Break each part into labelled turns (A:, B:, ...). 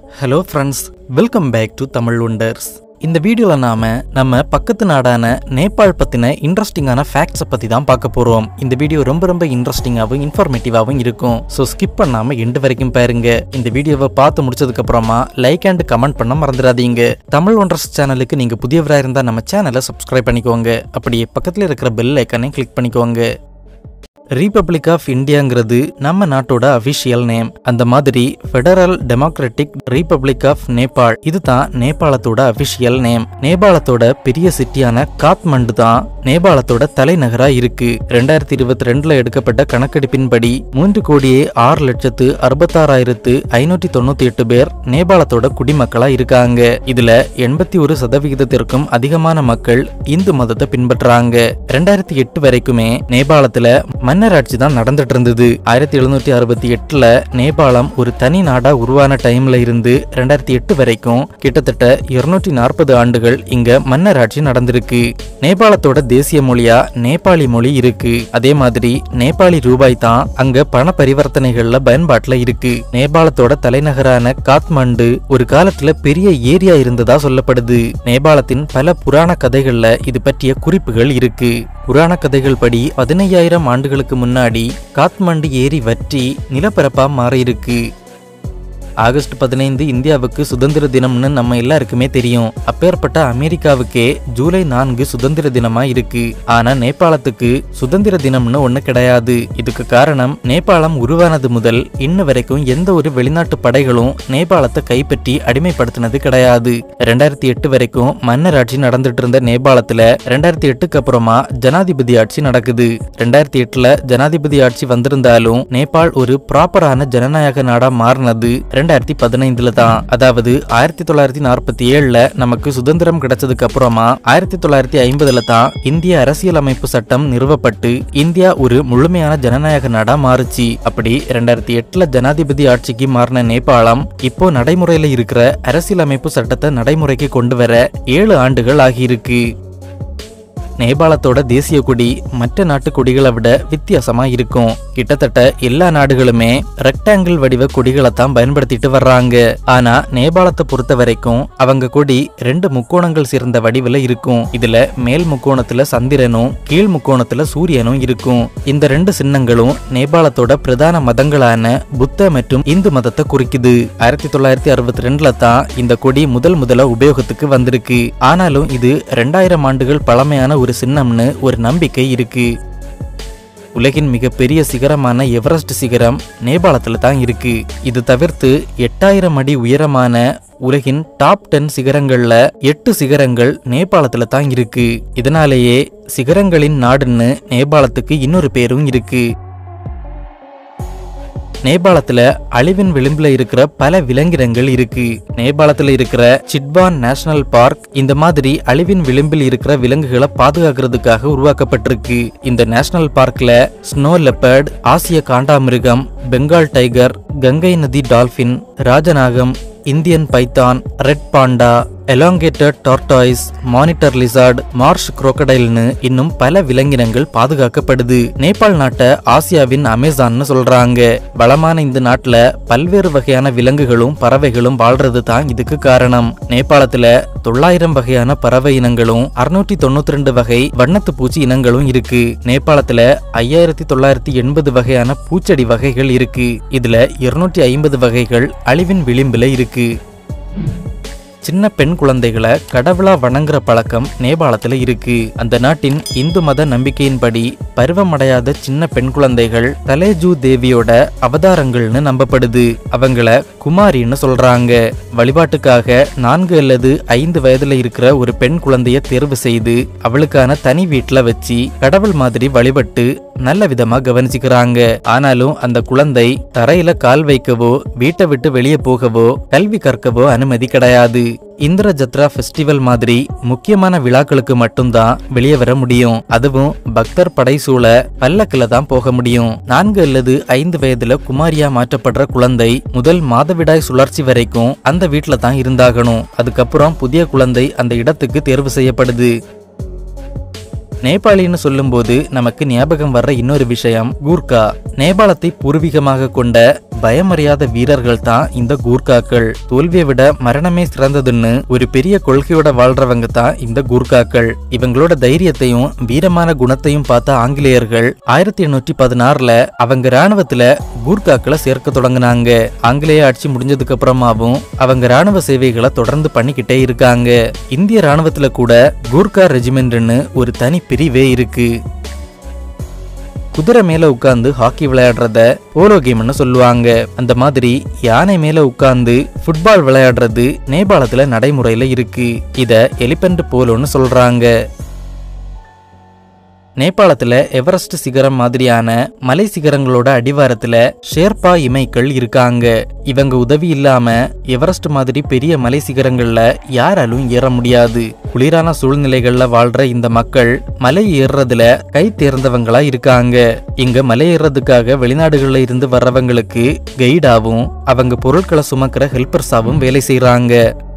A: hello friends welcome back to Tamil wonders இந்த வீடியோவில் நாம நம்ம பக்கத்து நாடான நேபாள் பற்றின இன்ட்ரெஸ்டிங்கான ஃபேக்ட்ஸை பற்றி தான் பார்க்க போகிறோம் இந்த வீடியோ ரொம்ப ரொம்ப இன்ட்ரெஸ்டிங்காகவும் இன்ஃபர்மேட்டிவாகவும் இருக்கும் ஸோ ஸ்கிப் பண்ணாமல் எண்டு வரைக்கும் பாருங்க இந்த வீடியோவை பார்த்து முடிச்சதுக்கப்புறமா லைக் அண்ட் கமெண்ட் பண்ண மறந்துடாதீங்க தமிழ் ஒண்டர்ஸ் சேனலுக்கு நீங்கள் புதியவராக இருந்தால் நம்ம சேனலை சப்ஸ்கிரைப் பண்ணிக்கோங்க அப்படியே பக்கத்தில் இருக்கிற பெல் ஐக்கானையும் கிளிக் பண்ணிக்கோங்க ரீபப்ளிக் ஆஃப் இந்தியாங்கிறது நம்ம நாட்டோட அபிஷியல் நேம் அந்த மாதிரி federal democratic republic of Nepal இதுதான் நேபாளத்தோட அபிஷியல் நேம் நேபாளத்தோட பெரிய சிட்டியான காத்மண்டு தான் நேபாளத்தோட தலைநகரா இருக்கு ரெண்டாயிரத்தி இருபத்தி ரெண்டுல எடுக்கப்பட்ட கணக்கெடுப்பின்படி மூன்று கோடியே ஆறு லட்சத்து அறுபத்தாறாயிரத்து ஐநூத்தி தொண்ணூத்தி எட்டு பேர் நேபாளத்தோட குடிமக்களா இருக்காங்க இதுல எண்பத்தி ஒரு சதவிகிதத்திற்கும் அதிகமான மக்கள் இந்து மதத்தை பின்பற்றுறாங்க ரெண்டாயிரத்தி எட்டு வரைக்குமே நேபாளத்துல மன்னராட்சி தான் நடந்துட்டு இருந்தது ஆயிரத்தி எழுநூத்தி அறுபத்தி எட்டுல நேபாளம் ஒரு தனி நாடா உருவான டைம்ல இருந்து ரெண்டாயிரத்தி எட்டு வரைக்கும் கிட்டத்தட்ட இருநூற்றி நாற்பது ஆண்டுகள் இங்க மன்னராட்சி நடந்திருக்கு நேபாளத்தோட தேசிய மொழியா நேபாளி மொழி இருக்கு அதே மாதிரி நேபாளி ரூபாய் தான் அங்க பண பரிவர்த்தனைகள்ல பயன்பாட்டுல இருக்கு நேபாளத்தோட தலைநகரான காத்மண்டு ஒரு காலத்துல பெரிய ஏரியா இருந்ததா சொல்லப்படுது நேபாளத்தின் பல புராண கதைகள்ல இது பற்றிய குறிப்புகள் இருக்கு புராண கதைகள் படி பதினையாயிரம் ஆண்டுகளுக்கு முன்னாடி காத்மண்டு ஏரி வற்றி நிலப்பரப்பா மாறியிருக்கு ஆகஸ்ட் பதினைந்து இந்தியாவுக்கு சுதந்திர தினம்னு நம்ம எல்லாருக்குமே தெரியும் அப்பேற்பட்ட அமெரிக்காவுக்கே ஜூலை நான்கு சுதந்திர தினமா இருக்கு ஆனா நேபாளத்துக்கு சுதந்திர தினம்னு ஒண்ணு கிடையாது இதுக்கு காரணம் நேபாளம் உருவானது முதல் இன்ன வரைக்கும் எந்த ஒரு வெளிநாட்டு படைகளும் நேபாளத்தை கைப்பற்றி அடிமைப்படுத்தினது கிடையாது ரெண்டாயிரத்தி எட்டு வரைக்கும் மன்னராட்சி நடந்துட்டு இருந்த நேபாளத்துல ரெண்டாயிரத்தி எட்டுக்கு அப்புறமா ஜனாதிபதி ஆட்சி நடக்குது ரெண்டாயிரத்தி எட்டுல ஜனாதிபதி ஆட்சி வந்திருந்தாலும் நேபாள் ஒரு ப்ராப்பரான ஜனநாயக நாடா மாறினது ரெண்டாயிரத்தி பதினைந்துல தான் அதாவது ஆயிரத்தி தொள்ளாயிரத்தி நாற்பத்தி ஏழுல நமக்கு சுதந்திரம் கிடைச்சதுக்கு அப்புறமா ஆயிரத்தி தொள்ளாயிரத்தி ஐம்பதுல தான் இந்திய அரசியலமைப்பு சட்டம் நிறுவப்பட்டு இந்தியா ஒரு முழுமையான ஜனநாயக நாடா மாறுச்சு அப்படி ரெண்டாயிரத்தி எட்டுல ஜனாதிபதி ஆட்சிக்கு மாறின நேபாளம் இப்போ நடைமுறையில இருக்கிற அரசியலமைப்பு சட்டத்தை நடைமுறைக்கு கொண்டு வர ஏழு ஆண்டுகள் ஆகியிருக்கு நேபாளத்தோட தேசிய கொடி மற்ற நாட்டு கொடிகளை விட வித்தியாசமா இருக்கும் கிட்டத்தட்ட எல்லா நாடுகளுமே ரெக்டாங்கிள் வடிவ கொடிகளை தான் பயன்படுத்திட்டு வர்றாங்க ஆனா நேபாளத்தை பொறுத்த வரைக்கும் அவங்க கொடி ரெண்டு முக்கோணங்கள் சேர்ந்த வடிவில் இருக்கும் இதுல மேல் முக்கோணத்துல சந்திரனும் கீழ் முக்கோணத்துல சூரியனும் இருக்கும் இந்த ரெண்டு சின்னங்களும் நேபாளத்தோட பிரதான மதங்களான புத்த மற்றும் இந்து மதத்தை குறிக்குது ஆயிரத்தி தொள்ளாயிரத்தி அறுபத்தி ரெண்டுல தான் இந்த கொடி முதல் முதல்ல உபயோகத்துக்கு வந்திருக்கு ஆனாலும் இது ரெண்டாயிரம் ஆண்டுகள் பழமையான ஒரு சின்னம்னு ஒரு நம்பிக்கை இருக்கு உலகின் மிகப்பெரிய சிகரமான எவரெஸ்ட் சிகரம் நேபாளத்தில் தான் இருக்கு இது தவிர்த்து எட்டாயிரம் அடி உயரமான உலகின் டாப் டென் சிகரங்கள்ல எட்டு சிகரங்கள் நேபாளத்துல தான் இருக்கு இதனாலேயே சிகரங்களின் நாடுன்னு நேபாளத்துக்கு இன்னொரு பேரும் இருக்கு நேபாளத்துல அழிவின் விளிம்புல இருக்கிற பல விலங்கினங்கள் இருக்கு நேபாளத்துல இருக்கிற சிட்பான் நேஷனல் பார்க் இந்த மாதிரி அழிவின் விளிம்பில் இருக்கிற விலங்குகளை பாதுகாக்கிறதுக்காக உருவாக்கப்பட்டிருக்கு இந்த நேஷனல் பார்க்ல ஸ்னோ லெப்பர்ட் ஆசிய காண்டாமிருகம் பெங்கால் டைகர் கங்கை நதி டால்பின் ராஜநாகம் Indian python red panda elongated tortoise monitor lizard marsh குரோக்கடைல்னு இன்னும் பல விலங்கினங்கள் பாதுகாக்கப்படுது நேபாள் நாட்டை ஆசியாவின் அமேசான்னு சொல்றாங்க வளமான இந்த நாட்டுல பல்வேறு வகையான விலங்குகளும் பறவைகளும் வாழ்றது தான் இதுக்கு காரணம் நேபாளத்துல தொள்ளாயிரம் வகையான பறவை இனங்களும் அறுநூற்றி தொண்ணூத்தி ரெண்டு வகை வண்ணத்து பூச்சி இனங்களும் இருக்கு நேபாளத்துல ஐயாயிரத்தி தொள்ளாயிரத்தி எண்பது வகையான பூச்செடி வகைகள் இருக்கு இதுல இருநூற்றி ஐம்பது வகைகள் அழிவின் விளிம்புல இருக்கு சின்ன பெண் குழந்தைகளை கடவுளா வணங்குற பழக்கம் நேபாளத்துல இருக்கு அந்த நாட்டின் இந்து மத நம்பிக்கையின்படி பருவமடையாத சின்ன பெண் குழந்தைகள் தலேஜூ தேவியோட அவதாரங்கள்னு நம்பப்படுது அவங்கள குமாரின்னு சொல்றாங்க வழிபாட்டுக்காக நான்கு அல்லது ஐந்து வயதுல இருக்கிற ஒரு பெண் குழந்தைய தேர்வு செய்து அவளுக்கான தனி வீட்டுல வச்சு கடவுள் மாதிரி வழிபட்டு நல்ல விதமா கவனிச்சுக்கிறாங்க ஆனாலும் அந்த குழந்தை தரையில கால் வைக்கவோ வீட்டை விட்டு வெளியே போகவோ கல்வி கற்கவோ அனுமதி கிடையாது இந்திர ஜத்ரா ஃபெஸ்டிவல் மாதிரி முக்கியமான விழாக்களுக்கு மட்டும்தான் வெளியே வர முடியும் அதுவும் பக்தர் படைசூழ பல்லக்கில தான் போக முடியும் நான்கு அல்லது ஐந்து வயதுல குமாரியா மாற்றப்படுற குழந்தை முதல் மாதவிடாய் சுழற்சி வரைக்கும் அந்த வீட்டில தான் இருந்தாகணும் அதுக்கப்புறம் புதிய குழந்தை அந்த இடத்துக்கு தேர்வு செய்யப்படுது நேபாளின்னு சொல்லும்போது நமக்கு ஞாபகம் வர்ற இன்னொரு விஷயம் கூர்கா நேபாளத்தை பூர்வீகமாக கொண்ட பயமறியாத வீரர்கள் தான் இந்த கூர்காக்கள் தோல்வியை விட மரணமே சிறந்ததுன்னு ஒரு பெரிய கொள்கையோட வாழ்றவங்க தான் இந்த கூர்காக்கள் இவங்களோட தைரியத்தையும் வீரமான குணத்தையும் பார்த்த ஆங்கிலேயர்கள் ஆயிரத்தி எண்ணூற்றி பதினாறுல அவங்க ராணுவத்துல கூர்காக்களை சேர்க்க தொடங்கினாங்க ஆங்கிலேய ஆட்சி முடிஞ்சதுக்கு அப்புறமாவும் அவங்க ராணுவ சேவைகளை தொடர்ந்து பண்ணிக்கிட்டே இருக்காங்க இந்திய ராணுவத்துல கூட கூர்கா ரெஜிமெண்ட்னு ஒரு தனி பிரிவே இருக்கு குதிரை மேல உட்கார்ந்து ஹாக்கி விளையாடுறத போலோ கேம்னு சொல்லுவாங்க அந்த மாதிரி யானை மேல உட்கார்ந்து ஃபுட்பால் விளையாடுறது நேபாளத்துல நடைமுறையில இருக்கு இத எலிபென்ட் போலோன்னு சொல்றாங்க நேபாளத்துல எவரெஸ்ட் சிகரம் மாதிரியான மலை சிகரங்களோட அடிவாரத்துல ஷேர்பா இமைக்கள் இருக்காங்க இவங்க உதவி இல்லாம எவரெஸ்ட் மாதிரி பெரிய மலை சிகரங்கள்ல யாராலும் ஏற முடியாது குளிரான சூழ்நிலைகள்ல வாழ்ற இந்த மக்கள் மலை ஏறுறதுல கை தேர்ந்தவங்களா இருக்காங்க இங்க மலை ஏறுறதுக்காக வெளிநாடுகள்ல இருந்து வர்றவங்களுக்கு கைடாவும் அவங்க பொருட்களை சுமக்கிற ஹெல்பர்ஸாவும் வேலை செய்றாங்க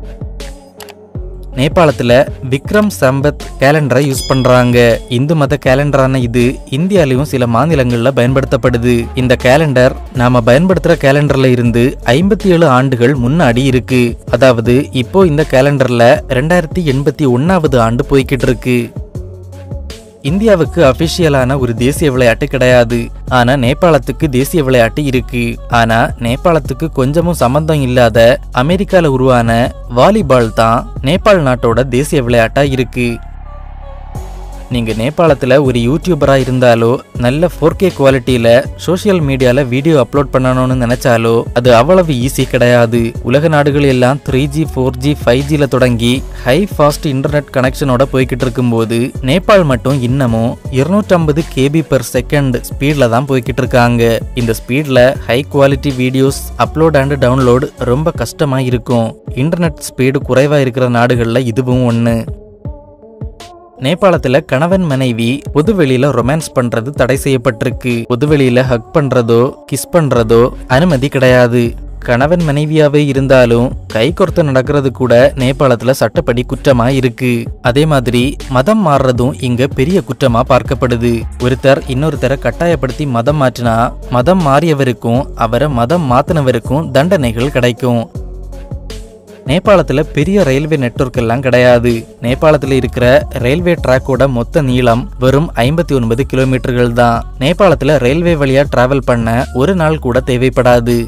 A: நேபாளத்துல விக்ரம் சம்பத் கேலண்டரை யூஸ் பண்றாங்க இந்து மத கேலண்டரான இது இந்தியாலையும் சில மாநிலங்கள்ல பயன்படுத்தப்படுது இந்த கேலண்டர் நாம பயன்படுத்துற கேலண்டர்ல இருந்து ஐம்பத்தி ஏழு ஆண்டுகள் முன்னாடி இருக்கு அதாவது இப்போ இந்த கேலண்டர்ல ரெண்டாயிரத்தி எண்பத்தி ஒன்னாவது ஆண்டு போய்கிட்டு இருக்கு இந்தியாவுக்கு அபிஷியலான ஒரு தேசிய விளையாட்டு கிடையாது ஆனா நேபாளத்துக்கு தேசிய விளையாட்டு இருக்கு ஆனா நேபாளத்துக்கு கொஞ்சமும் சம்பந்தம் இல்லாத அமெரிக்கால உருவான வாலிபால் தான் நேபாள் நாட்டோட தேசிய விளையாட்டா இருக்கு நீங்க நேபாளத்துல ஒரு யூடியூபரா இருந்தாலோ நல்ல ஃபோர் கே குவாலிட்டியில சோஷியல் மீடியால வீடியோ அப்லோட் பண்ணணும்னு நினைச்சாலோ அது அவ்வளவு ஈஸி கிடையாது உலக நாடுகள் எல்லாம் three G four G five ஜில தொடங்கி ஹை ஃபாஸ்ட் இன்டர்நெட் கனெக்ஷனோட போய்கிட்டு இருக்கும்போது நேபாள் மட்டும் இன்னமும் 250 கேபி பெர் செகண்ட் ஸ்பீட்ல தான் போய்கிட்டு இருக்காங்க இந்த ஸ்பீட்ல ஹை குவாலிட்டி வீடியோஸ் அப்லோட் அண்ட் டவுன்லோட் ரொம்ப கஷ்டமா இருக்கும் இன்டர்நெட் ஸ்பீடு குறைவா இருக்கிற நாடுகள்ல இதுவும் ஒன்று நேபாளத்துல கணவன் மனைவி பொதுவெளியில ரொமான்ஸ் பண்றது தடை செய்யப்பட்டிருக்கு பொதுவெளியில ஹக் பண்றதோ கிஸ் பண்றதோ அனுமதி கிடையாது கணவன் மனைவியாவே இருந்தாலும் கை கோர்த்து நடக்கிறது கூட நேபாளத்துல சட்டப்படி குற்றமா இருக்கு அதே மாதிரி மதம் மாறுறதும் இங்க பெரிய குற்றமா பார்க்கப்படுது ஒருத்தர் இன்னொருத்தரை கட்டாயப்படுத்தி மதம் மாற்றினா மதம் மாறியவருக்கும் அவரை மதம் மாத்தினவருக்கும் தண்டனைகள் கிடைக்கும் நேபாளத்துல பெரிய ரயில்வே நெட்வொர்க் எல்லாம் கிடையாது நேபாளத்துல இருக்கிற ரயில்வே ட்ராக்கோட மொத்த நீளம் வெறும் ஐம்பத்தி ஒன்பது கிலோமீட்டர்கள் தான் நேபாளத்துல ரயில்வே வழியா டிராவல் பண்ண ஒரு நாள் கூட தேவைப்படாது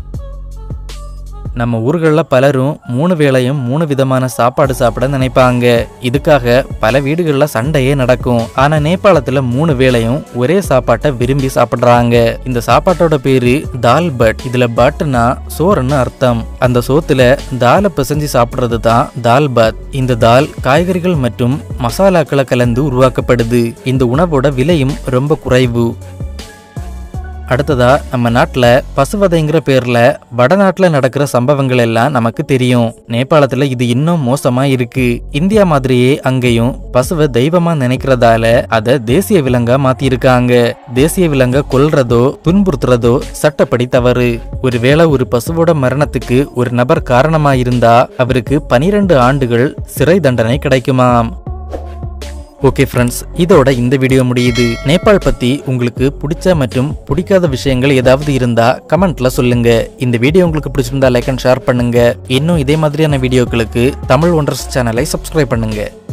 A: நம்ம ஊர்களில் பலரும் மூணு வேளையும் மூணு விதமான சாப்பாடு சாப்பிட நினைப்பாங்க இதுக்காக பல வீடுகளில் சண்டையே நடக்கும் ஆனா நேபாளத்துல மூணு வேளையும் ஒரே சாப்பாட்டை விரும்பி சாப்பிடுறாங்க இந்த சாப்பாட்டோட பேரு தால் பட் இதுல பட்னா சோறுன்னு அர்த்தம் அந்த சோத்துல தாலை பிசைஞ்சு சாப்பிடுறது தான் தால் பத் இந்த தால் காய்கறிகள் மற்றும் மசாலாக்களை கலந்து உருவாக்கப்படுது இந்த உணவோட விலையும் ரொம்ப குறைவு அடுத்ததா நம்ம நாட்டில் பசுவதைங்கிற பேர்ல வடநாட்டில் நடக்கிற சம்பவங்கள் எல்லாம் நமக்கு தெரியும் நேபாளத்துல இது இன்னும் மோசமா இருக்கு இந்தியா மாதிரியே அங்கேயும் பசுவை தெய்வமா நினைக்கிறதால அதை தேசிய விலங்கா மாத்திருக்காங்க தேசிய விலங்க கொல்றதோ துன்புறுத்துறதோ சட்டப்படி தவறு ஒருவேளை ஒரு பசுவோட மரணத்துக்கு ஒரு நபர் காரணமா இருந்தா அவருக்கு பனிரெண்டு ஆண்டுகள் சிறை தண்டனை கிடைக்குமாம் ஓகே ஃப்ரெண்ட்ஸ் இதோட இந்த வீடியோ முடியுது நேபாள் பத்தி உங்களுக்கு பிடிச்ச மற்றும் பிடிக்காத விஷயங்கள் ஏதாவது இருந்தா கமெண்ட்ல சொல்லுங்க இந்த வீடியோ உங்களுக்கு பிடிச்சிருந்தா லைக் அண்ட் ஷேர் பண்ணுங்க இன்னும் இதே மாதிரியான வீடியோக்களுக்கு தமிழ் ஒண்டர்ஸ் சேனலை சப்ஸ்கிரைப் பண்ணுங்க